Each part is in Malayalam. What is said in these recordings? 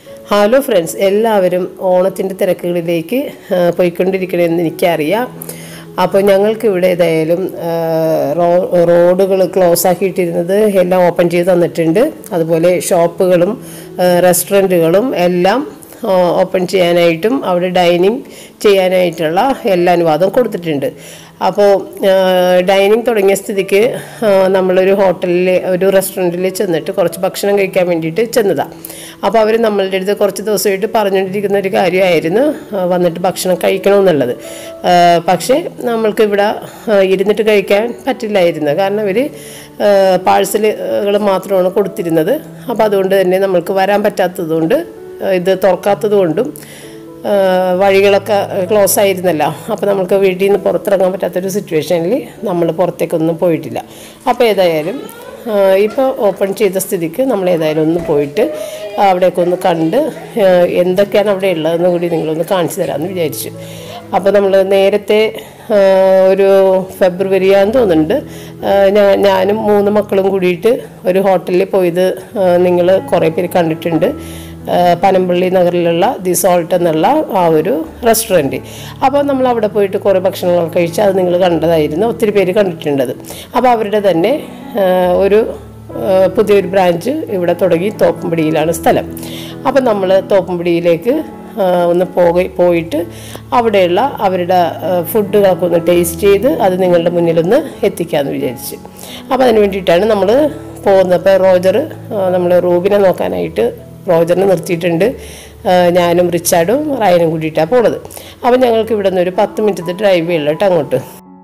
ഹലോ ഫ്രണ്ട്സ് എല്ലാവരും ഓണത്തിൻ്റെ തിരക്കുകളിലേക്ക് ആ, പോയിക്കൊണ്ടിരിക്കണമെന്ന് എനിക്കറിയാം അപ്പോൾ ഞങ്ങൾക്ക് ഇവിടെ ഏതായാലും ആ, റോ റോഡുകൾ ക്ലോസ് ആക്കിയിട്ടിരുന്നത് എല്ലാം ഓപ്പൺ ചെയ്ത് തന്നിട്ടുണ്ട് അതുപോലെ ഷോപ്പുകളും ആ, റെസ്റ്റോറൻറ്റുകളും എല്ലാം ആ, ഓപ്പൺ ചെയ്യാനായിട്ടും അവിടെ ഡൈനിങ് ചെയ്യാനായിട്ടുള്ള എല്ലാ അനുവാദവും കൊടുത്തിട്ടുണ്ട് അപ്പോൾ ഡൈനിങ് തുടങ്ങിയ സ്ഥിതിക്ക് ആ, നമ്മളൊരു ഹോട്ടലിൽ ഒരു റെസ്റ്റോറൻറ്റിൽ ചെന്നിട്ട് കുറച്ച് ഭക്ഷണം കഴിക്കാൻ വേണ്ടിയിട്ട് ചെന്നതാണ് അപ്പോൾ അവർ നമ്മളുടെ അടുത്ത് കുറച്ച് ദിവസമായിട്ട് പറഞ്ഞുകൊണ്ടിരിക്കുന്ന ഒരു കാര്യമായിരുന്നു ആ, വന്നിട്ട് ഭക്ഷണം കഴിക്കണമെന്നുള്ളത് ആ, പക്ഷേ നമ്മൾക്ക് ഇവിടെ ആ, ഇരുന്നിട്ട് കഴിക്കാൻ പറ്റില്ലായിരുന്നു കാരണം ഇവർ പാഴ്സലുകൾ മാത്രമാണ് കൊടുത്തിരുന്നത് അപ്പോൾ അതുകൊണ്ട് തന്നെ നമ്മൾക്ക് വരാൻ പറ്റാത്തതുകൊണ്ട് ആ, ഇത് തുറക്കാത്തത് കൊണ്ടും ആ, വഴികളൊക്കെ ക്ലോസ് ആയിരുന്നല്ലോ അപ്പോൾ നമുക്ക് വീട്ടിൽ നിന്ന് പുറത്തിറങ്ങാൻ പറ്റാത്തൊരു സിറ്റുവേഷനിൽ നമ്മൾ പുറത്തേക്കൊന്നും പോയിട്ടില്ല അപ്പോൾ ഏതായാലും ഇപ്പോൾ ഓപ്പൺ ചെയ്ത സ്ഥിതിക്ക് നമ്മൾ ഏതായാലും ഒന്ന് പോയിട്ട് അവിടെയൊക്കെ ഒന്ന് കണ്ട് ആ, എന്തൊക്കെയാണ് അവിടെ ഉള്ളതെന്ന് കൂടി നിങ്ങളൊന്ന് കാണിച്ചു തരാമെന്ന് വിചാരിച്ചു അപ്പോൾ നമ്മൾ നേരത്തെ ആ, ഒരു ഫെബ്രുവരിയാന്ന് തോന്നുന്നുണ്ട് ആ, ഞാ- ഞാനും മൂന്ന് മക്കളും കൂടിയിട്ട് ഒരു ഹോട്ടലിൽ പോയത് നിങ്ങൾ കുറേ പേര് കണ്ടിട്ടുണ്ട് ആ, പനമ്പള്ളി നഗറിലുള്ള ദി സോൾട്ട് എന്നുള്ള ആ ഒരു റെസ്റ്റോറൻറ്റ് അപ്പോൾ നമ്മൾ അവിടെ പോയിട്ട് കുറേ ഭക്ഷണങ്ങളൊക്കെ കഴിച്ച് അത് നിങ്ങൾ കണ്ടതായിരുന്നു ഒത്തിരി പേര് കണ്ടിട്ടുണ്ടത് അപ്പോൾ അവരുടെ തന്നെ ആ, ഒരു ആ, പുതിയൊരു ബ്രാഞ്ച് ഇവിടെ തുടങ്ങി തോപ്പുംപടിയിലാണ് സ്ഥലം അപ്പോൾ നമ്മൾ തോപ്പുംപടിയിലേക്ക് ആ, ഒന്ന് പോയി പോയിട്ട് അവിടെയുള്ള അവരുടെ ആ, ഫുഡുകളൊക്കെ ഒന്ന് ടേസ്റ്റ് ചെയ്ത് അത് നിങ്ങളുടെ മുന്നിലൊന്ന് എത്തിക്കാമെന്ന് വിചാരിച്ച് അപ്പോൾ അതിന് വേണ്ടിയിട്ടാണ് നമ്മൾ പോകുന്നത് അപ്പോൾ റോജർ നമ്മൾ റൂബിനെ നോക്കാനായിട്ട് റോജറിനെ നിർത്തിയിട്ടുണ്ട് ആ, ഞാനും റിച്ചാർഡും റയനും കൂടിയിട്ടാണ് പോണത് അപ്പോൾ ഞങ്ങൾക്ക് ഇവിടെ നിന്ന് ഒരു പത്ത് മിനിറ്റത്തെ ഡ്രൈവ് ചെയ്യുള്ളൂ കേട്ടോ അങ്ങോട്ട്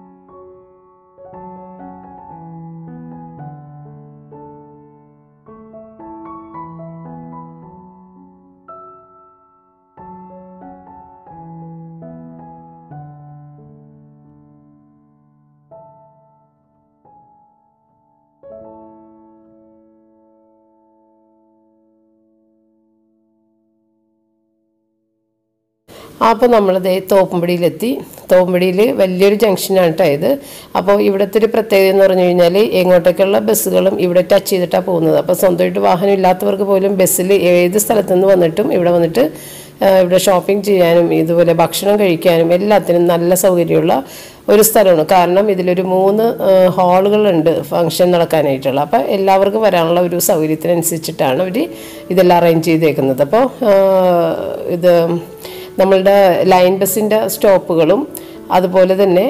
അപ്പോൾ നമ്മളിത് തോപ്പുംപടിയിലെത്തി തോപ്പുംപടിയിൽ വലിയൊരു ജംഗ്ഷനാണ് കേട്ടോ ഇത് അപ്പോൾ ഇവിടുത്തെ ഒരു പ്രത്യേകത എന്ന് പറഞ്ഞു കഴിഞ്ഞാൽ എങ്ങോട്ടേക്കുള്ള ബസ്സുകളും ഇവിടെ ടച്ച് ചെയ്തിട്ടാണ് പോകുന്നത് അപ്പോൾ സ്വന്തമായിട്ട് വാഹനം ഇല്ലാത്തവർക്ക് പോലും ബസ്സിൽ ഏത് സ്ഥലത്തു നിന്ന് വന്നിട്ടും ഇവിടെ വന്നിട്ട് ആ, ഇവിടെ ഷോപ്പിംഗ് ചെയ്യാനും ഇതുപോലെ ഭക്ഷണം കഴിക്കാനും എല്ലാത്തിനും നല്ല സൗകര്യമുള്ള ഒരു സ്ഥലമാണ് കാരണം ഇതിലൊരു മൂന്ന് ഹാളുകളുണ്ട് ഫംഗ്ഷൻ നടക്കാനായിട്ടുള്ള അപ്പോൾ എല്ലാവർക്കും വരാനുള്ള ഒരു സൗകര്യത്തിനനുസരിച്ചിട്ടാണ് അവർ ഇതെല്ലാം അറേഞ്ച് ചെയ്തേക്കുന്നത് അപ്പോൾ ആ, ഇത് നമ്മളുടെ ലൈൻ ബസ്സിൻ്റെ സ്റ്റോപ്പുകളും അതുപോലെ തന്നെ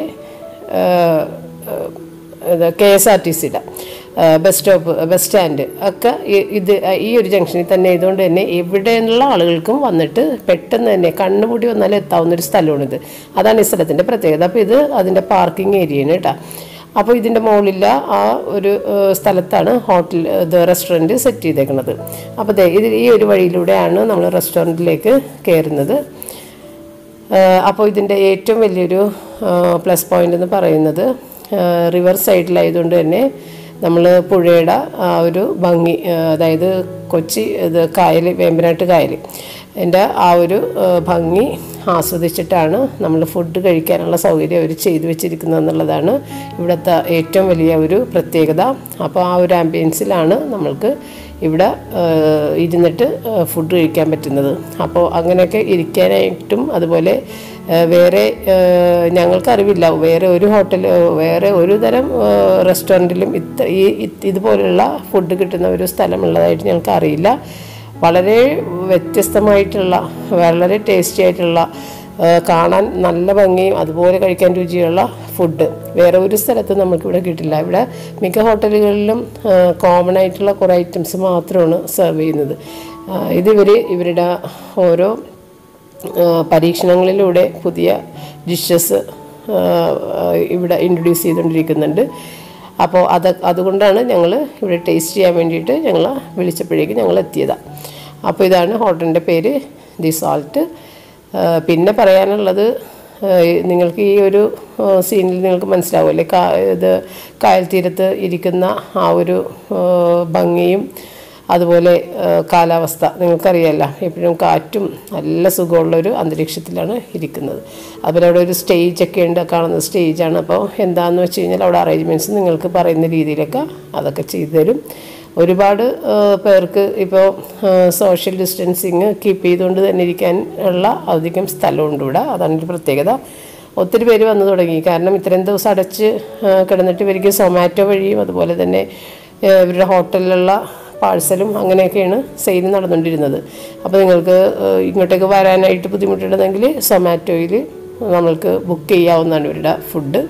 കെ എസ് ആർ ടി സിയുടെ ബസ് സ്റ്റോപ്പ് ബസ് സ്റ്റാൻഡ് ഒക്കെ ഈ- ഇത് ഈ ഒരു ജംഗ്ഷനിൽ തന്നെ ആയതുകൊണ്ട് തന്നെ എവിടെയുള്ള ആളുകൾക്കും വന്നിട്ട് പെട്ടെന്ന് തന്നെ കണ്ണുപൂടി വന്നാൽ എത്താവുന്ന ഒരു സ്ഥലമാണിത് അതാണ് ഈ സ്ഥലത്തിൻ്റെ പ്രത്യേകത അപ്പോൾ ഇത് അതിൻ്റെ പാർക്കിംഗ് ഏരിയയാണ് കേട്ടോ അപ്പോൾ ഇതിൻ്റെ മുകളിൽ ആ ഒരു ഏഹ്, സ്ഥലത്താണ് ഹോട്ടൽ ഇത് റെസ്റ്റോറൻറ്റ് സെറ്റ് ചെയ്തേക്കുന്നത് അപ്പോൾ ദേ ഇത് ഈ ഒരു വഴിയിലൂടെയാണ് നമ്മൾ റെസ്റ്റോറൻറ്റിലേക്ക് കയറുന്നത് അപ്പോൾ ഇതിൻ്റെ ഏറ്റവും വലിയൊരു പ്ലസ് പോയിന്റ് എന്ന് പറയുന്നത് റിവർ സൈഡിലായതുകൊണ്ട് തന്നെ നമ്മൾ പുഴയുടെ ആ ഒരു ഭംഗി ആ, അതായത് കൊച്ചി ഇത് കായൽ വേമ്പനാട്ട് കായൽ എൻ്റെ ആ ഒരു ആ, ഭംഗി ആസ്വദിച്ചിട്ടാണ് നമ്മൾ ഫുഡ് കഴിക്കാനുള്ള സൗകര്യം അവർ ചെയ്തു വെച്ചിരിക്കുന്നത് എന്നുള്ളതാണ് ഇവിടുത്തെ ഏറ്റവും വലിയ ഒരു പ്രത്യേകത അപ്പോൾ ആ ഒരു ആംബിയൻസിലാണ് നമ്മൾക്ക് ഇവിടെ ആ, ഇരുന്നിട്ട് ആ, ഫുഡ് കഴിക്കാൻ പറ്റുന്നത് അപ്പോൾ അങ്ങനെയൊക്കെ ഇരിക്കാനായിട്ടും അതുപോലെ ആ, വേറെ ആ, ഞങ്ങൾക്കറിവില്ല വേറെ ഒരു ഹോട്ടൽ വേറെ ഒരു തരം റെസ്റ്റോറൻറ്റിലും ഇത്ര ഈ ഇത് ഇതുപോലുള്ള ഫുഡ് കിട്ടുന്ന ഒരു സ്ഥലമുള്ളതായിട്ട് ഞങ്ങൾക്ക് അറിയില്ല വളരെ വ്യത്യസ്തമായിട്ടുള്ള വളരെ ടേസ്റ്റി ആയിട്ടുള്ള ആ, കാണാൻ നല്ല ഭംഗിയും അതുപോലെ കഴിക്കാൻ രുചിയുള്ള ഫുഡ് വേറെ ഒരു സ്ഥലത്തും നമുക്കിവിടെ കിട്ടില്ല ഇവിടെ മിക്ക ഹോട്ടലുകളിലും കോമൺ ആയിട്ടുള്ള കുറേ ഐറ്റംസ് മാത്രമാണ് സെർവ് ചെയ്യുന്നത് ആ, ഇതിവർ ഇവരുടെ ഓരോ ആ, പരീക്ഷണങ്ങളിലൂടെ പുതിയ ഡിഷസ് ഇവിടെ ഇൻട്രൊഡ്യൂസ് ചെയ്തുകൊണ്ടിരിക്കുന്നുണ്ട് അപ്പോൾ അത് അതുകൊണ്ടാണ് ഞങ്ങൾ ഇവിടെ ടേസ്റ്റ് ചെയ്യാൻ വേണ്ടിയിട്ട് ഞങ്ങൾ വിളിച്ചപ്പോഴേക്ക് ഞങ്ങൾ എത്തിയതാണ് അപ്പോൾ ഇതാണ് ഹോട്ടലിൻ്റെ പേര് ദി സാൾട്ട് പിന്നെ പറയാനുള്ളത് ആ, നിങ്ങൾക്ക് ഈ ഒരു സീനിൽ നിങ്ങൾക്ക് മനസ്സിലാവുമല്ലേ കാ ഇത് കായൽ തീരത്ത് ഇരിക്കുന്ന ആ ഒരു ആ, ഭംഗിയും അതുപോലെ ആ, കാലാവസ്ഥ നിങ്ങൾക്കറിയാമല്ലോ എപ്പോഴും കാറ്റും നല്ല സുഖമുള്ളൊരു അന്തരീക്ഷത്തിലാണ് ഇരിക്കുന്നത് അതുപോലെ അവിടെ ഒരു സ്റ്റേജൊക്കെ ഉണ്ട് കാണുന്ന സ്റ്റേജാണ് അപ്പോൾ എന്താണെന്ന് വെച്ച് കഴിഞ്ഞാൽ അവിടെ അറേഞ്ച്മെൻറ്റ്സ് നിങ്ങൾക്ക് പറയുന്ന രീതിയിലൊക്കെ അതൊക്കെ ചെയ്തു തരും ഒരുപാട് ആ, പേർക്ക് ഇപ്പോൾ സോഷ്യൽ ഡിസ്റ്റൻസിങ് കീപ്പ് ചെയ്തുകൊണ്ട് തന്നെ ഇരിക്കാൻ ഉള്ള അധികം സ്ഥലമുണ്ട് ഇവിടെ അതാണ് ഒരു പ്രത്യേകത ഒത്തിരി പേര് വന്നു തുടങ്ങി കാരണം ഇത്രയും ദിവസം അടച്ച് ആ, കിടന്നിട്ട് ഇവർക്ക് സൊമാറ്റോ വഴിയും അതുപോലെ തന്നെ ആ, ഇവരുടെ ഹോട്ടലിലുള്ള പാഴ്സലും അങ്ങനെയൊക്കെയാണ് സെയിൽ നടന്നുകൊണ്ടിരുന്നത് അപ്പോൾ നിങ്ങൾക്ക് ആ, ഇങ്ങോട്ടേക്ക് വരാനായിട്ട് ബുദ്ധിമുട്ടുണ്ടെങ്കിൽ സൊമാറ്റോയിൽ നമ്മൾക്ക് ബുക്ക് ചെയ്യാവുന്നതാണ് ഇവരുടെ ഫുഡ്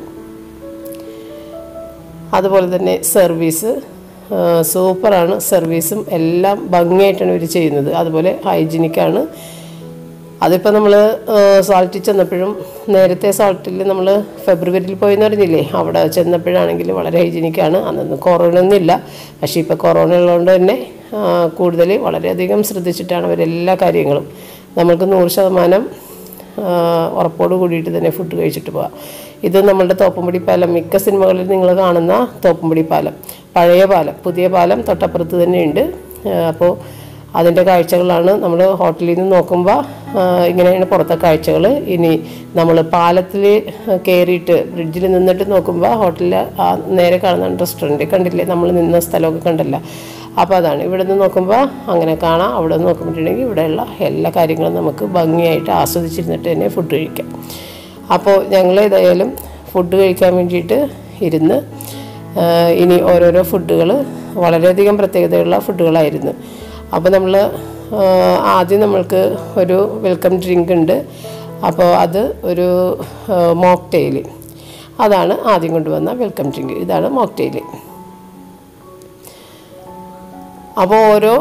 അതുപോലെ തന്നെ സർവീസ് ആ, സൂപ്പറാണ് സർവീസും എല്ലാം ഭംഗിയായിട്ടാണ് ഇവർ ചെയ്യുന്നത് അതുപോലെ ഹൈജീനിക്കാണ് അതിപ്പോൾ നമ്മൾ സാൾട്ടിൽ ചെന്നപ്പോഴും നേരത്തെ സാൾട്ടിൽ നമ്മൾ ഫെബ്രുവരിയിൽ പോയെന്ന് പറഞ്ഞില്ലേ അവിടെ ചെന്നപ്പോഴാണെങ്കിൽ വളരെ ഹൈജീനിക്കാണ് അന്നൊന്നും കൊറോണ ഒന്നുമില്ല പക്ഷേ ഇപ്പോൾ കൊറോണ ഉള്ളതുകൊണ്ട് തന്നെ ആ, കൂടുതൽ വളരെയധികം ശ്രദ്ധിച്ചിട്ടാണ് അവരെല്ലാ കാര്യങ്ങളും നമ്മൾക്ക് നൂറ് ശതമാനം ആ, ഉറപ്പോട് കൂടിയിട്ട് തന്നെ ഫുഡ് കഴിച്ചിട്ട് പോവാം ഇത് നമ്മളുടെ തോപ്പുംപടി പാലം മിക്ക സിനിമകളിൽ നിങ്ങൾ കാണുന്ന തോപ്പുംപടി പാലം പഴയ പാലം പുതിയ പാലം തൊട്ടപ്പുറത്ത് തന്നെയുണ്ട് അപ്പോൾ അതിൻ്റെ കാഴ്ചകളാണ് നമ്മൾ ഹോട്ടലിൽ നിന്ന് നോക്കുമ്പോൾ ഇങ്ങനെയാണ് പുറത്തെ കാഴ്ചകൾ ഇനി നമ്മൾ പാലത്തിൽ കയറിയിട്ട് ബ്രിഡ്ജിൽ നിന്നിട്ട് നോക്കുമ്പോൾ ഹോട്ടലിൽ ആ നേരെ കാണുന്ന റെസ്റ്റോറൻറ്റ് കണ്ടില്ലേ നമ്മൾ നിന്ന സ്ഥലമൊക്കെ കണ്ടല്ല അപ്പോൾ അതാണ് ഇവിടെ നിന്ന് നോക്കുമ്പോൾ അങ്ങനെ കാണാം അവിടെ നിന്ന് നോക്കുമ്പോഴത്തേക്ക് ഇവിടെയുള്ള എല്ലാ കാര്യങ്ങളും നമുക്ക് ഭംഗിയായിട്ട് ആസ്വദിച്ചിരുന്നിട്ട് തന്നെ ഫുഡ് കഴിക്കാം അപ്പോൾ ഞങ്ങൾ ഏതായാലും ഫുഡ് കഴിക്കാൻ വേണ്ടിയിട്ട് ഇരുന്ന് ആ, ഇനി ഓരോരോ ഫുഡുകൾ വളരെയധികം പ്രത്യേകതയുള്ള ഫുഡുകളായിരുന്നു അപ്പോൾ നമ്മൾ ആദ്യം നമ്മൾക്ക് ഒരു വെൽക്കം ഡ്രിങ്ക് ഉണ്ട് അപ്പോൾ അത് ഒരു മോക്ടെയിൽ അതാണ് ആദ്യം കൊണ്ടുവന്ന വെൽക്കം ഡ്രിങ്ക് ഇതാണ് മോക്ടെയിൽ അപ്പോൾ ഓരോ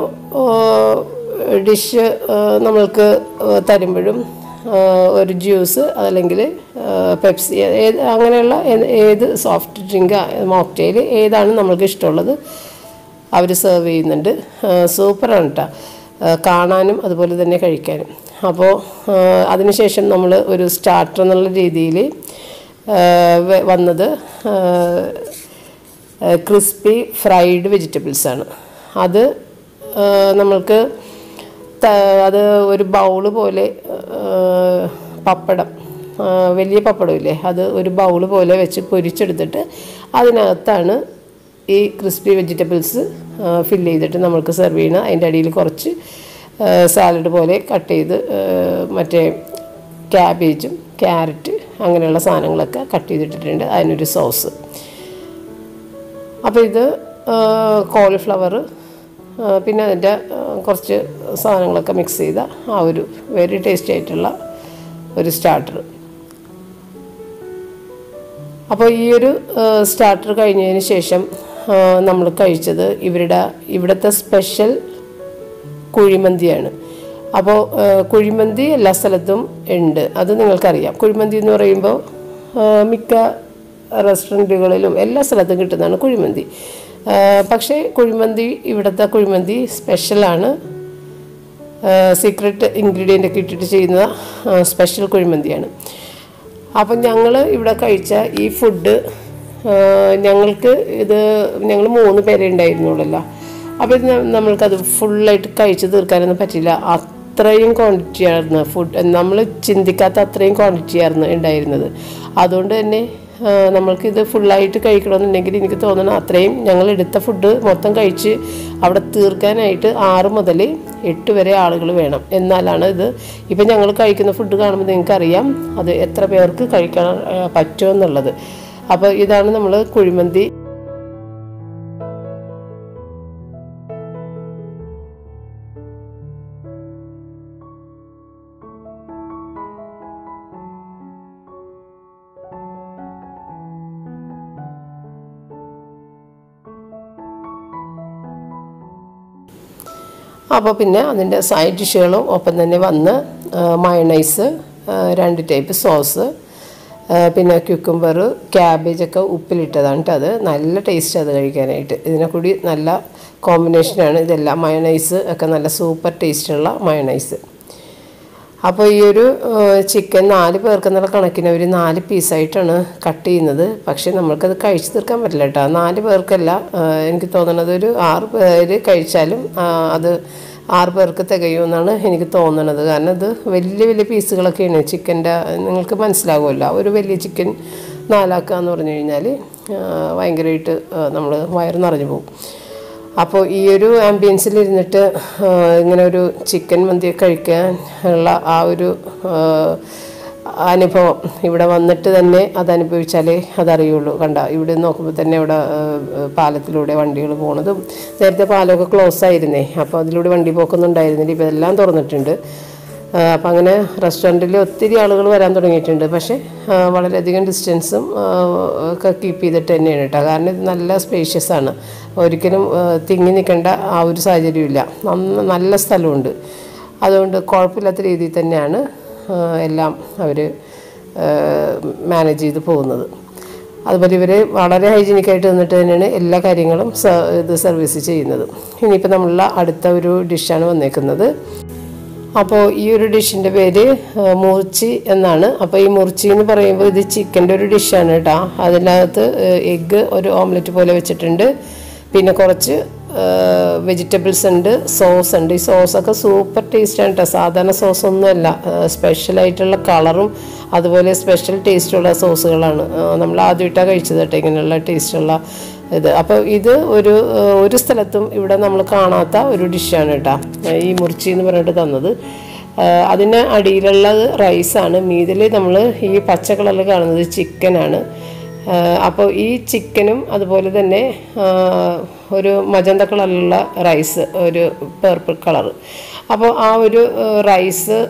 ഡിഷ് നമ്മൾക്ക് തരുമ്പോഴും ആ, ഒരു ജ്യൂസ് അതല്ലെങ്കിൽ പെപ്സി ഏത് അങ്ങനെയുള്ള ഏത്- ഏത് സോഫ്റ്റ് ഡ്രിങ്ക് മോക്ടെയിൽ ഏതാണ് നമ്മൾക്ക് ഇഷ്ടമുള്ളത് അവർ സെർവ് ചെയ്യുന്നുണ്ട് സൂപ്പറാണ് കേട്ടോ കാണാനും അതുപോലെ തന്നെ കഴിക്കാനും അപ്പോൾ അതിനുശേഷം നമ്മൾ ഒരു സ്റ്റാർട്ടർ എന്നുള്ള രീതിയിൽ വന്നത് ക്രിസ്പി ഫ്രൈഡ് വെജിറ്റബിൾസ് ആണ് അത് ആ, നമ്മൾക്ക് ത- അത് ഒരു ബൗള് പോലെ ആ, പപ്പടം ആ, വലിയ പപ്പടമില്ലേ അത് ഒരു ബൗള് പോലെ വെച്ച് പൊരിച്ചെടുത്തിട്ട് അതിനകത്താണ് ഈ ക്രിസ്പി വെജിറ്റബിൾസ് ഫില്ല് ചെയ്തിട്ട് നമ്മൾക്ക് സെർവ് ചെയ്യണം അതിൻ്റെ അടിയിൽ കുറച്ച് സാലഡ് പോലെ കട്ട് ചെയ്ത് ആ, മറ്റേ ക്യാബേജും ക്യാരറ്റ് അങ്ങനെയുള്ള സാധനങ്ങളൊക്കെ കട്ട് ചെയ്തിട്ടിട്ടുണ്ട് അതിനൊരു സോസ് അപ്പോൾ ഇത് കോളിഫ്ലവർ പിന്നെ അതിൻ്റെ ആ, കുറച്ച് സാധനങ്ങളൊക്കെ മിക്സ് ചെയ്ത ആ ഒരു വെരി ടേസ്റ്റി ആയിട്ടുള്ള ഒരു സ്റ്റാർട്ടർ അപ്പോൾ ഈ ഒരു സ്റ്റാർട്ടർ കഴിഞ്ഞതിന് ശേഷം നമ്മൾ കഴിച്ചത് ഇവരുടെ ഇവിടുത്തെ സ്പെഷ്യൽ കുഴിമന്തിയാണ് അപ്പോൾ കുഴിമന്തി എല്ലാ സ്ഥലത്തും ഉണ്ട് അത് നിങ്ങൾക്കറിയാം കുഴിമന്തി എന്ന് പറയുമ്പോൾ ആ, മിക്ക റെസ്റ്റോറൻറ്റുകളിലും എല്ലാ സ്ഥലത്തും കിട്ടുന്നതാണ് കുഴിമന്തി ആ, പക്ഷേ കുഴിമന്തി ഇവിടുത്തെ കുഴിമന്തി സ്പെഷ്യലാണ് സീക്രട്ട് ഇൻഗ്രീഡിയൻ്റ് ഒക്കെ ഇട്ടിട്ട് ചെയ്യുന്ന ആ, സ്പെഷ്യൽ കുഴിമന്തിയാണ് അപ്പം ഞങ്ങൾ ഇവിടെ കഴിച്ച ഈ ഫുഡ് ഞങ്ങൾക്ക് ഇത് ഞങ്ങൾ മൂന്ന് പേരേ ഉണ്ടായിരുന്നുള്ളല്ലോ അപ്പോൾ ഇത് ന- നമ്മൾക്കത് ഫുള്ളായിട്ട് കഴിച്ച് തീർക്കാനൊന്നും പറ്റില്ല അത്രയും ക്വാണ്ടിറ്റി ആയിരുന്നു ഫുഡ് നമ്മൾ ചിന്തിക്കാത്ത അത്രയും ക്വാണ്ടിറ്റി ആയിരുന്നു ഉണ്ടായിരുന്നത് അതുകൊണ്ട് തന്നെ ആ, നമ്മൾക്കിത് ഫുള്ളായിട്ട് കഴിക്കണമെന്നുണ്ടെങ്കിൽ എനിക്ക് തോന്നണം അത്രയും ഞങ്ങൾ എടുത്ത ഫുഡ് മൊത്തം കഴിച്ച് അവിടെ തീർക്കാനായിട്ട് ആറ് മുതൽ എട്ട് വരെ ആളുകൾ വേണം എന്നാലാണ് ഇത് ഇപ്പം ഞങ്ങൾ കഴിക്കുന്ന ഫുഡ് കാണുമ്പോൾ നിങ്ങൾക്കറിയാം അത് എത്ര പേർക്ക് കഴിക്കാൻ ആ, പറ്റുമെന്നുള്ളത് അപ്പോൾ ഇതാണ് നമ്മൾ കുഴിമന്തി അപ്പോൾ പിന്നെ അതിൻ്റെ സൈഡ് ഡിഷുകളും ഒപ്പം തന്നെ വന്ന് മയണൈസ് രണ്ട് ടൈപ്പ് സോസ് പിന്നെ ക്യുക്കുംബർ ക്യാബേജൊക്കെ ഉപ്പിലിട്ടതാണ് ട്ടോ അത് നല്ല ടേസ്റ്റ് അത് കഴിക്കാനായിട്ട് ഇതിനെ കൂടി നല്ല കോമ്പിനേഷനാണ് ഇതെല്ലാം മയണൈസ് ഒക്കെ നല്ല സൂപ്പർ ടേസ്റ്റുള്ള മയണൈസ് അപ്പോൾ ഈ ഒരു ചിക്കൻ നാല് പേർക്കെന്നുള്ള കണക്കിന് ഒരു നാല് പീസായിട്ടാണ് കട്ട് ചെയ്യുന്നത് പക്ഷേ നമ്മൾക്കത് കഴിച്ചു തീർക്കാൻ പറ്റില്ല കേട്ടോ നാല് പേർക്കല്ല ആ, എനിക്ക് തോന്നുന്നത് ഒരു ആറ് പേര് കഴിച്ചാലും ആ, അത് ആറ് പേർക്ക് തികയുമെന്നാണ് എനിക്ക് തോന്നുന്നത് കാരണം ഇത് വലിയ വലിയ പീസുകളൊക്കെയാണ് ചിക്കൻ്റെ നിങ്ങൾക്ക് മനസ്സിലാകുമല്ലോ ഒരു വലിയ ചിക്കൻ നാലാക്കുക എന്ന് പറഞ്ഞു കഴിഞ്ഞാൽ ഭയങ്കരമായിട്ട് നമ്മൾ വയറ് നിറഞ്ഞു പോകും അപ്പോൾ ഈ ഒരു ആംബിയൻസിൽ ഇരുന്നിട്ട് ആ, ഇങ്ങനെ ഒരു ചിക്കൻ മന്തി കഴിക്കാൻ ഉള്ള ആ ഒരു ആ, അനുഭവം ഇവിടെ വന്നിട്ട് തന്നെ അത് അനുഭവിച്ചാലേ അതറിയുള്ളൂ കണ്ട ഇവിടെ നോക്കുമ്പോൾ തന്നെ ഇവിടെ ആ, പാലത്തിലൂടെ വണ്ടികൾ പോണതും നേരത്തെ പാലമൊക്കെ ക്ലോസ് ആയിരുന്നേ അപ്പോൾ അതിലൂടെ വണ്ടി പോക്കൊന്നും ഉണ്ടായിരുന്നില്ല ഇപ്പോൾ എല്ലാം തുറന്നിട്ടുണ്ട് അപ്പം അങ്ങനെ റെസ്റ്റോറൻറ്റിൽ ഒത്തിരി ആളുകൾ വരാൻ തുടങ്ങിയിട്ടുണ്ട് പക്ഷേ ആ, വളരെയധികം ഡിസ്റ്റൻസും ആ, ഒക്കെ കീപ്പ് ചെയ്തിട്ട് തന്നെയാണ് കേട്ടോ കാരണം ഇത് നല്ല സ്പേഷ്യസ് ആണ് ഒരിക്കലും ആ, തിങ്ങി നിൽക്കേണ്ട ആ ഒരു സാഹചര്യമില്ല നന്ന- നല്ല സ്ഥലമുണ്ട് അതുകൊണ്ട് കുഴപ്പമില്ലാത്ത രീതിയിൽ തന്നെയാണ് ആ, എല്ലാം അവർ മാനേജ് ചെയ്ത് പോകുന്നത് അതുപോലെ ഇവർ വളരെ ഹൈജീനിക്കായിട്ട് നിന്നിട്ട് തന്നെയാണ് എല്ലാ കാര്യങ്ങളും സ- ഇത് സർവീസ് ചെയ്യുന്നത് ഇനിയിപ്പോൾ നമ്മളുള്ള അടുത്ത ഒരു ഡിഷാണ് വന്നേക്കുന്നത് അപ്പോൾ ഈ ഒരു ഡിഷിൻ്റെ പേര് ആ, മൂർച്ചി എന്നാണ് അപ്പോൾ ഈ മൂർച്ചി എന്ന് പറയുമ്പോൾ ഇത് ചിക്കൻ്റെ ഒരു ഡിഷാണ് കേട്ടോ അതിനകത്ത് എഗ്ഗ് ഒരു ഓംലെറ്റ് പോലെ വെച്ചിട്ടുണ്ട് പിന്നെ കുറച്ച് വെജിറ്റബിൾസ് ഉണ്ട് സോസ് ഉണ്ട് ഈ സോസൊക്കെ സൂപ്പർ ടേസ്റ്റാണ് കേട്ടോ സാധാരണ സോസ് ഒന്നുമല്ല സ്പെഷ്യലായിട്ടുള്ള കളറും അതുപോലെ സ്പെഷ്യൽ ടേസ്റ്റുള്ള സോസുകളാണ് നമ്മൾ ആദ്യമായിട്ടാണ് കഴിച്ചത് കേട്ടോ ഇങ്ങനെയുള്ള ടേസ്റ്റുള്ള ഇത് അപ്പോൾ ഇത് ഒരു ആ, ഒരു സ്ഥലത്തും ഇവിടെ നമ്മൾ കാണാത്ത ഒരു ഡിഷാണ് കേട്ടോ ഈ മുറിച്ചി എന്ന് പറഞ്ഞിട്ട് തന്നത് ആ, അതിന് അടിയിലുള്ളത് റൈസാണ് മീതിൽ നമ്മൾ ഈ പച്ച കളറിൽ കാണുന്നത് ചിക്കനാണ് അപ്പോൾ ഈ ചിക്കനും അതുപോലെ തന്നെ ആ, ഒരു മജന്ത കളറിലുള്ള റൈസ് ഒരു പേർപ്പിൾ കളറ് അപ്പോൾ ആ ഒരു റൈസ്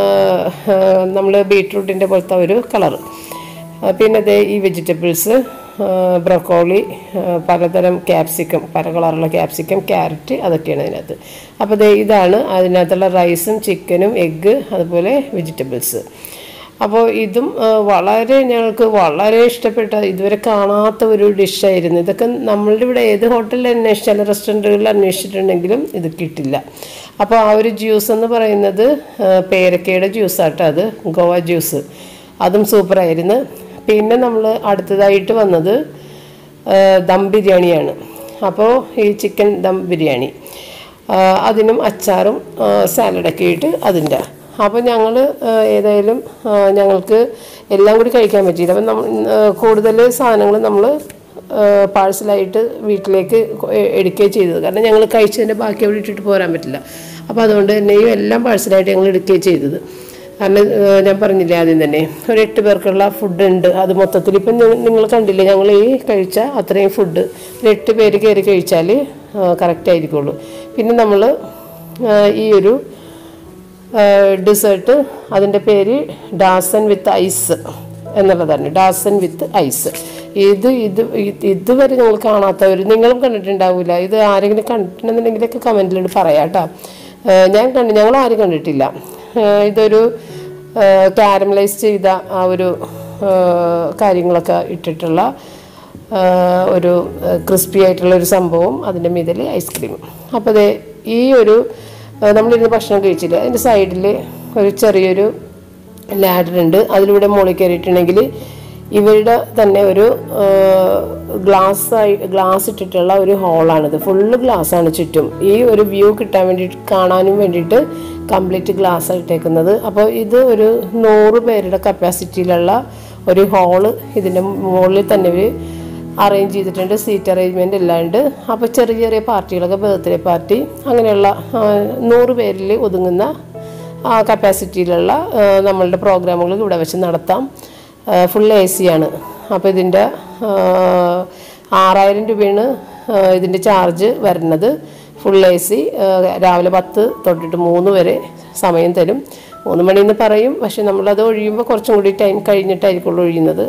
നമ്മൾ ബീട്രൂട്ടിൻ്റെ പോലത്തെ ഒരു കളറ് പിന്നെ ദേ ഈ വെജിറ്റബിൾസ് ബ്രക്കോളി പലതരം ക്യാപ്സിക്കം പല കളറുള്ള ക്യാപ്സിക്കം ക്യാരറ്റ് അതൊക്കെയാണ് അതിനകത്ത് അപ്പോൾ ദേ ഇതാണ് അതിനകത്തുള്ള റൈസും ചിക്കനും എഗ്ഗ് അതുപോലെ വെജിറ്റബിൾസ് അപ്പോൾ ഇതും ആ, വളരെ ഞങ്ങൾക്ക് വളരെ ഇഷ്ടപ്പെട്ട ഇതുവരെ കാണാത്ത ഒരു ഡിഷായിരുന്നു ഇതൊക്കെ നമ്മളുടെ ഇവിടെ ഏത് ഹോട്ടലിൽ അന്വേഷിച്ചാലും റെസ്റ്റോറൻറ്റുകളിൽ അന്വേഷിച്ചിട്ടുണ്ടെങ്കിലും ഇത് കിട്ടില്ല അപ്പോൾ ആ ഒരു ജ്യൂസ് എന്ന് പറയുന്നത് ആ, പേരക്കയുടെ ജ്യൂസാട്ടോ അത് ഗോവ ജ്യൂസ് അതും സൂപ്പറായിരുന്നു പിന്നെ നമ്മൾ അടുത്തതായിട്ട് വന്നത് ആ, ദം ബിരിയാണിയാണ് അപ്പോൾ ഈ ചിക്കൻ ദം ബിരിയാണി ആ, അതിനും അച്ചാറും ആ, സാലഡൊക്കെ ഇട്ട് അതിൻ്റെ അപ്പോൾ ഞങ്ങൾ ഏതായാലും ആ, ഞങ്ങൾക്ക് എല്ലാം കൂടി കഴിക്കാൻ പറ്റിയില്ല അപ്പം നമ്മൾ കൂടുതൽ സാധനങ്ങൾ നമ്മൾ പാഴ്സലായിട്ട് വീട്ടിലേക്ക് കൊ- എ- എടുക്കുകയും ചെയ്തത് കാരണം ഞങ്ങൾ കഴിച്ചതിൻ്റെ ബാക്കി അവിടെ ഇട്ടിട്ട് പോരാൻ പറ്റില്ല അപ്പോൾ അതുകൊണ്ട് തന്നെയും എല്ലാം പാഴ്സലായിട്ട് ഞങ്ങൾ എടുക്കുകയും ചെയ്തത് കാരണം ഏഹ്, ഞാൻ പറഞ്ഞില്ലേ ആദ്യം തന്നെ ഒരു എട്ട് പേർക്കുള്ള ഫുഡ് ഉണ്ട് അത് മൊത്തത്തിൽ ഇപ്പം നിങ്ങൾ കണ്ടില്ലേ ഞങ്ങൾ ഈ കഴിച്ച അത്രയും ഫുഡ് ഒരു എട്ട് പേര് കയറി കഴിച്ചാൽ കറക്റ്റ് ആയിരിക്കുള്ളൂ പിന്നെ നമ്മൾ ഈ ഒരു ഡിസേർട്ട് അതിൻ്റെ പേര് ഡാസൻ വിത്ത് ഐസ് എന്നുള്ളതാണ് ഡാസൻ വിത്ത് ഐസ് ഇത് ഇത് ഇത് ഇതുവരെ നിങ്ങൾ കാണാത്തവർ നിങ്ങളും കണ്ടിട്ടുണ്ടാവില്ല ഇത് ആരെങ്കിലും കണ്ടിട്ടുണ്ടെന്നുണ്ടെങ്കിലൊക്കെ കമൻറ്റിലോട്ട് പറയാം കേട്ടോ ഞാൻ കണ്ടു ഞങ്ങൾ ആരും കണ്ടിട്ടില്ല ഏഹ് ഇതൊരു കാരമലൈസ് ചെയ്ത ആ ഒരു ഏഹ് കാര്യങ്ങളൊക്കെ ഇട്ടിട്ടുള്ള ഏഹ് ഒരു ക്രിസ്പി ആയിട്ടുള്ള ഒരു സംഭവം അതിൻ്റെ മീതിൽ ഐസ്ക്രീമും അപ്പോൾ അതെ ഈ ഒരു ഏഹ് നമ്മളിരുന്ന് ഭക്ഷണം കഴിച്ചില്ല അതിൻ്റെ സൈഡിൽ ഒരു ചെറിയൊരു ലാഡർ ഉണ്ട് അതിലൂടെ മുകളിൽ കയറിയിട്ടുണ്ടെങ്കിൽ ഇവരുടെ തന്നെ ഒരു ഗ്ലാസ് ആയി ഗ്ലാസ് ഇട്ടിട്ടുള്ള ഒരു ഹോളാണിത് ഫുള്ള് ഗ്ലാസ് ആണ് ചുറ്റും ഈ ഒരു വ്യൂ കിട്ടാൻ വേണ്ടിയിട്ട് കാണാനും വേണ്ടിയിട്ട് കംപ്ലീറ്റ് ഗ്ലാസ് ഇട്ടേക്കുന്നത് അപ്പോൾ ഇത് ഒരു നൂറ് പേരുടെ കപ്പാസിറ്റിയിലുള്ള ഒരു ഹോള് ഇതിൻ്റെ മുകളിൽ തന്നെ ഇവർ അറേഞ്ച് ചെയ്തിട്ടുണ്ട് സീറ്റ് അറേഞ്ച്മെൻ്റ് എല്ലാം ഉണ്ട് അപ്പോൾ ചെറിയ ചെറിയ പാർട്ടികളൊക്കെ ബർത്ത്ഡേ പാർട്ടി അങ്ങനെയുള്ള ആ, നൂറ് പേരിൽ ഒതുങ്ങുന്ന ആ കപ്പാസിറ്റിയിലുള്ള ആ, നമ്മളുടെ പ്രോഗ്രാമുകൾ ഇവിടെ വെച്ച് നടത്താം ഫുൾ എ സി ആണ് അപ്പോൾ ഇതിൻ്റെ ആ, ആറായിരം രൂപയാണ് ആ, ഇതിൻ്റെ ചാർജ് വരുന്നത് ഫുൾ എ സി രാവിലെ പത്ത് തൊട്ടിട്ട് മൂന്ന് വരെ സമയം തരും മൂന്ന് മണിയെന്ന് പറയും പക്ഷെ നമ്മളത് ഒഴിയുമ്പോൾ കുറച്ചും കൂടി ടൈം കഴിഞ്ഞിട്ടായിരിക്കുള്ളൂ ഒഴിയുന്നത്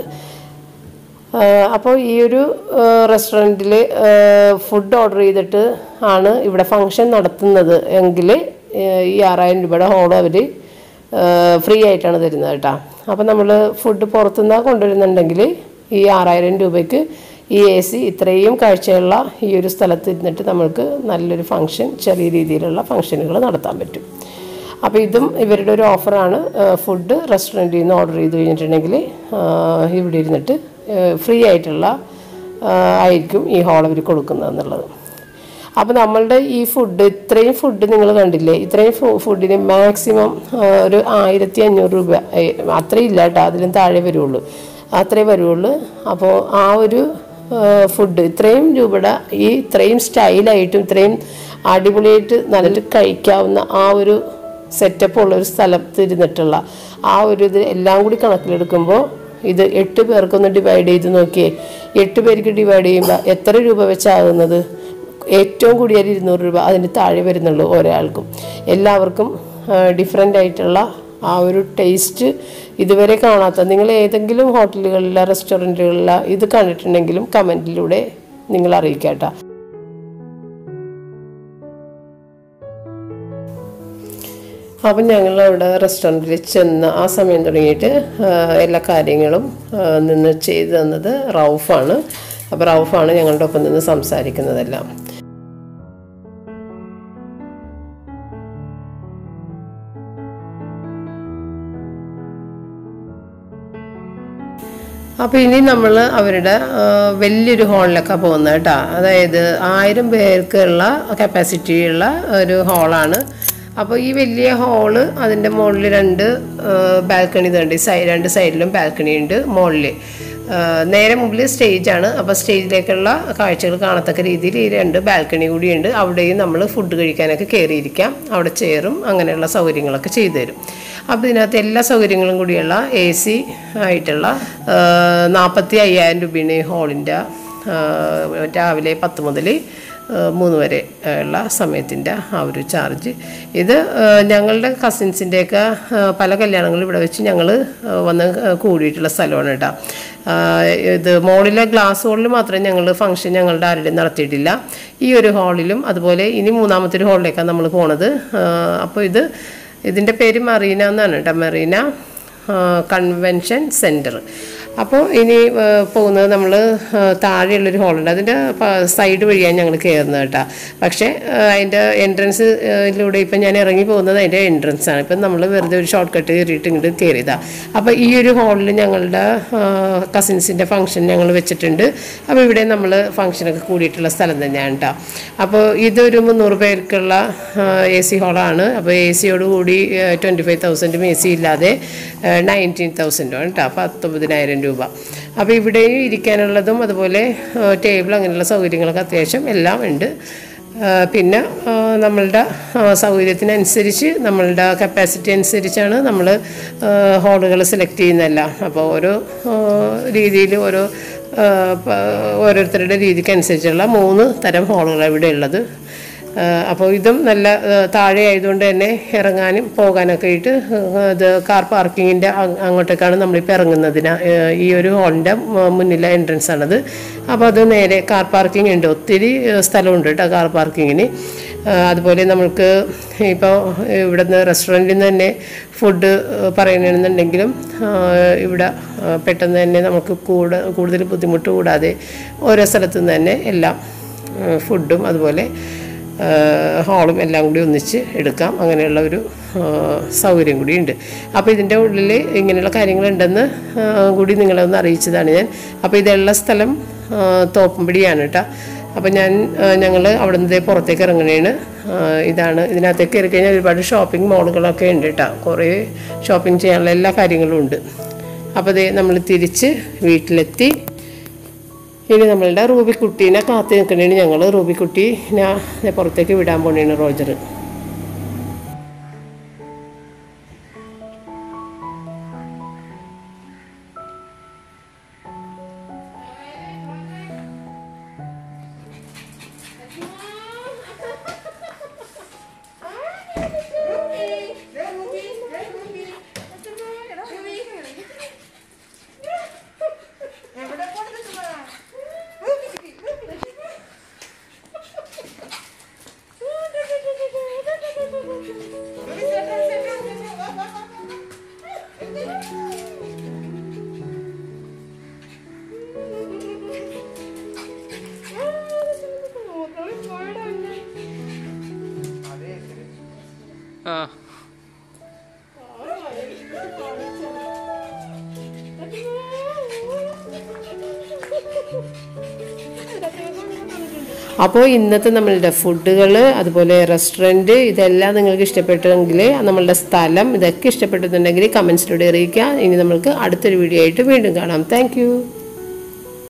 അപ്പോൾ ഈ ഒരു റെസ്റ്റോറൻറ്റിൽ ഫുഡ് ഓർഡർ ചെയ്തിട്ട് ആണ് ഇവിടെ ഫങ്ഷൻ നടത്തുന്നത് എങ്കിൽ ഈ ആറായിരം രൂപയുടെ ഹോൾ അവർ ഫ്രീ ആയിട്ടാണ് തരുന്നത് കേട്ടോ അപ്പോൾ നമ്മൾ ഫുഡ് പുറത്തുനിന്നാണ് കൊണ്ടുവരുന്നുണ്ടെങ്കിൽ ഈ ആറായിരം രൂപയ്ക്ക് ഈ എ സി ഇത്രയും കാഴ്ചയുള്ള ഈ ഒരു സ്ഥലത്ത് ഇരുന്നിട്ട് നമ്മൾക്ക് നല്ലൊരു ഫങ്ഷൻ ചെറിയ രീതിയിലുള്ള ഫങ്ഷനുകൾ നടത്താൻ പറ്റും അപ്പോൾ ഇതും ഇവരുടെ ഒരു ഓഫറാണ് ഫുഡ് റെസ്റ്റോറൻറ്റിൽ നിന്ന് ഓർഡർ ചെയ്ത് കഴിഞ്ഞിട്ടുണ്ടെങ്കിൽ ഇവിടെ ഇരുന്നിട്ട് ഫ്രീ ആയിട്ടുള്ള ആ, ആയിരിക്കും ഈ ഹോൾ അവർ കൊടുക്കുന്നത് എന്നുള്ളത് അപ്പോൾ നമ്മളുടെ ഈ ഫുഡ് ഇത്രയും ഫുഡ് നിങ്ങൾ കണ്ടില്ലേ ഇത്രയും ഫു- ഫുഡിന് മാക്സിമം ഒരു ആയിരത്തി അഞ്ഞൂറ് രൂപ ഏ, അത്രയും ഇല്ല കേട്ടോ അതിലും താഴെ വരുള്ളൂ അത്രേ വരുള്ളൂ അപ്പോൾ ആ ഒരു ഫുഡ് ഇത്രയും രൂപയുടെ ഈ ഇത്രയും സ്റ്റൈലായിട്ടും ഇത്രയും അടിപൊളിയായിട്ട് നന്നിട്ട് കഴിക്കാവുന്ന ആ ഒരു സെറ്റപ്പ് ഉള്ള ഒരു സ്ഥലത്ത് ഇരുന്നിട്ടുള്ള ആ ഒരു ഇത് എല്ലാം കൂടി കണക്കിലെടുക്കുമ്പോൾ ഇത് എട്ട് പേർക്കൊന്ന് ഡിവൈഡ് ചെയ്ത് നോക്കിയേ എട്ട് പേർക്ക് ഡിവൈഡ് ചെയ്യുമ്പോൾ എത്ര രൂപ വെച്ചാകുന്നത് ഏറ്റവും കൂടിയാൽ ഇരുന്നൂറ് രൂപ അതിന് താഴെ വരുന്നുള്ളൂ ഒരാൾക്കും എല്ലാവർക്കും ഡിഫറെൻ്റ് ആയിട്ടുള്ള ആ ഒരു ടേസ്റ്റ് ഇതുവരെ കാണാത്ത നിങ്ങൾ ഏതെങ്കിലും ഹോട്ടലുകളിലോ റെസ്റ്റോറൻറ്റുകളിലോ ഇത് കണ്ടിട്ടുണ്ടെങ്കിലും കമൻറ്റിലൂടെ നിങ്ങൾ അറിയിക്കാട്ടോ അപ്പം ഞങ്ങൾ അവിടെ റെസ്റ്റോറൻറ്റിൽ ചെന്ന് ആ സമയം തുടങ്ങിയിട്ട് ആ, എല്ലാ കാര്യങ്ങളും ആ, നിന്ന് ചെയ്തു തന്നത് റൗഫാണ് അപ്പോൾ റൗഫാണ് ഞങ്ങളുടെ ഒപ്പം നിന്ന് സംസാരിക്കുന്നതെല്ലാം അപ്പോൾ ഇനി നമ്മൾ അവരുടെ ആ, വലിയൊരു ഹാളിലൊക്കെ പോകുന്നത് കേട്ടോ അതായത് ആയിരം പേർക്കുള്ള കപ്പാസിറ്റി ഉള്ള ഒരു ഹാളാണ് അപ്പോൾ ഈ വലിയ ഹാള് അതിൻ്റെ മുകളിൽ രണ്ട് ബാൽക്കണി ഇതുണ്ട് ഈ സൈഡ് രണ്ട് സൈഡിലും ബാൽക്കണി ഉണ്ട് മുകളിൽ നേരെ മുമ്പിൽ സ്റ്റേജാണ് അപ്പോൾ സ്റ്റേജിലേക്കുള്ള കാഴ്ചകൾ കാണത്തക്ക രീതിയിൽ ഈ രണ്ട് ബാൽക്കണി കൂടിയുണ്ട് അവിടെയും നമ്മൾ ഫുഡ് കഴിക്കാനൊക്കെ കയറിയിരിക്കാം അവിടെ ചെയറും അങ്ങനെയുള്ള സൗകര്യങ്ങളൊക്കെ ചെയ്തു തരും അപ്പോൾ ഇതിനകത്ത് എല്ലാ സൗകര്യങ്ങളും കൂടിയുള്ള എ സി ആയിട്ടുള്ള നാൽപ്പത്തി അയ്യായിരം രൂപയാണ് ഈ ഹോളിൻ്റെ രാവിലെ പത്ത് മുതൽ മൂന്ന് വരെ ഉള്ള സമയത്തിൻ്റെ ആ ഒരു ചാർജ് ഇത് ആ, ഞങ്ങളുടെ കസിൻസിൻ്റെയൊക്കെ പല കല്യാണങ്ങളും ഇവിടെ വെച്ച് ഞങ്ങൾ വന്ന് കൂടിയിട്ടുള്ള സ്ഥലമാണ് കേട്ടോ ആ, ഇത് മോളിലെ ഗ്ലാസ് ഹോളിൽ മാത്രമേ ഞങ്ങൾ ഫംഗ്ഷൻ ഞങ്ങളുടെ ആരുടെയും നടത്തിയിട്ടില്ല ഈ ഒരു ഹാളിലും അതുപോലെ ഇനി മൂന്നാമത്തെ ഒരു ഹാളിലേക്കാണ് നമ്മൾ പോണത് അപ്പോൾ ഇത് ഇതിൻ്റെ പേര് മറീന എന്നാണ് കേട്ടോ മറീന കൺവെൻഷൻ സെൻറ്റർ അപ്പോൾ ഇനി ആ, പോകുന്നത് നമ്മൾ താഴെയുള്ളൊരു ഹോളുണ്ട് അതിൻ്റെ സൈഡ് വഴിയാണ് ഞങ്ങൾ കയറുന്നത് കേട്ടോ പക്ഷേ ആ, അതിൻ്റെ എൻട്രൻസിലൂടെ ഇപ്പം ഞാൻ ഇറങ്ങി പോകുന്നത് അതിൻ്റെ എൻട്രൻസ് ആണ് ഇപ്പം നമ്മൾ വെറുതെ ഒരു ഷോർട്ട് കട്ട് കയറിയിട്ട് ഇങ്ങോട്ട് കയറിയതാണ് അപ്പോൾ ഈ ഒരു ഹോളിൽ ഞങ്ങളുടെ കസിൻസിൻ്റെ ഫംഗ്ഷൻ ഞങ്ങൾ വെച്ചിട്ടുണ്ട് അപ്പോൾ ഇവിടെ നമ്മൾ ഫംഗ്ഷനൊക്കെ കൂടിയിട്ടുള്ള സ്ഥലം തന്നെയാണ് കേട്ടോ അപ്പോൾ ഇതൊരു മുന്നൂറ് പേർക്കുള്ള എ സി ഹോളാണ് അപ്പോൾ എ സിയോട് കൂടി ട്വൻറ്റി ഫൈവ് തൗസൻഡും എ സി ഇല്ലാതെ നയൻറ്റീൻ തൗസൻഡും ആണ് കേട്ടോ പത്തൊമ്പതിനായിരം രൂപ അപ്പോൾ ഇവിടെയും ഇരിക്കാനുള്ളതും അതുപോലെ ടേബിൾ അങ്ങനെയുള്ള സൗകര്യങ്ങളൊക്കെ അത്യാവശ്യം എല്ലാം ഉണ്ട് ആ, പിന്നെ ആ, നമ്മളുടെ ആ, സൗകര്യത്തിനനുസരിച്ച് നമ്മളുടെ കപ്പാസിറ്റി അനുസരിച്ചാണ് നമ്മൾ ഹാളുകൾ സെലക്ട് ചെയ്യുന്നതല്ല അപ്പോൾ ഓരോ രീതിയിൽ ഓരോ ആ, പ- ഓരോരുത്തരുടെ രീതിക്ക് അനുസരിച്ചുള്ള മൂന്ന് തരം ഹാളുകളാണ് ഇവിടെ ഉള്ളത് ആ, അപ്പോൾ ഇതും നല്ല ആ, താഴെ ആയതുകൊണ്ട് തന്നെ ഇറങ്ങാനും പോകാനൊക്കെ ആയിട്ട് ആ, ഇത് കാർ പാർക്കിങ്ങിൻ്റെ അങ്ങോട്ടേക്കാണ് നമ്മളിപ്പോൾ ഇറങ്ങുന്നതിന് ആ, ഈ ഒരു ഹാളിൻ്റെ മുന്നിലെ എൻട്രൻസ് ആണത് അപ്പോൾ അത് നേരെ കാർ പാർക്കിംഗ് ഉണ്ട് ഒത്തിരി ആ, സ്ഥലമുണ്ട് കേട്ടോ കാർ പാർക്കിങ്ങിന് ആ, അതുപോലെ നമുക്ക് ഇപ്പോൾ ഇവിടുന്ന് റെസ്റ്റോറൻറ്റിൽ നിന്ന് തന്നെ ഫുഡ് പറയണമെന്നുണ്ടെങ്കിലും ആ, ഇവിടെ ആ, പെട്ടെന്ന് തന്നെ നമുക്ക് കൂട കൂടുതൽ ബുദ്ധിമുട്ട് കൂടാതെ ഓരോ സ്ഥലത്തു നിന്ന് തന്നെ എല്ലാം ആ, ഫുഡും അതുപോലെ ഹാളും എല്ലാം കൂടി ഒന്നിച്ച് എടുക്കാം അങ്ങനെയുള്ള ഒരു ആ, സൗകര്യം കൂടിയുണ്ട് അപ്പോൾ ഇതിൻ്റെ ഉള്ളിൽ ഇങ്ങനെയുള്ള കാര്യങ്ങളുണ്ടെന്ന് ആ, കൂടി നിങ്ങളെ ഒന്ന് അറിയിച്ചതാണ് ഞാൻ അപ്പോൾ ഇതുള്ള സ്ഥലം ആ, തോപ്പുംപടിയാണ് കേട്ടോ അപ്പോൾ ഞാൻ ഞങ്ങൾ അവിടെ നിന്ന് പുറത്തേക്ക് ഇറങ്ങണേണ് ആ, ഇതാണ് ഇതിനകത്തേക്ക് കയറി കഴിഞ്ഞാൽ ഒരുപാട് ഷോപ്പിംഗ് മോളുകളൊക്കെ ഉണ്ട് കേട്ടോ കുറേ ഷോപ്പിംഗ് ചെയ്യാനുള്ള എല്ലാ കാര്യങ്ങളും ഉണ്ട് അപ്പോൾ ഇത് നമ്മൾ തിരിച്ച് വീട്ടിലെത്തി ഇനി നമ്മളുടെ റൂബിക്കുട്ടീനെ കാത്തു നിൽക്കണേണ് ഞങ്ങൾ റൂബിക്കുട്ടി ഞാൻ പുറത്തേക്ക് വിടാൻ പോണേണ് റോജർ ആ അപ്പോൾ ഇന്നത്തെ നമ്മളുടെ ഫുഡുകൾ അതുപോലെ റെസ്റ്റോറൻറ്റ് ഇതെല്ലാം നിങ്ങൾക്ക് ഇഷ്ടപ്പെട്ടെങ്കിൽ നമ്മളുടെ സ്ഥലം ഇതൊക്കെ ഇഷ്ടപ്പെട്ടിട്ടുണ്ടെങ്കിൽ കമൻസിലൂടെ അറിയിക്കുക ഇനി നമ്മൾക്ക് അടുത്തൊരു വീഡിയോ ആയിട്ട് വീണ്ടും കാണാം താങ്ക്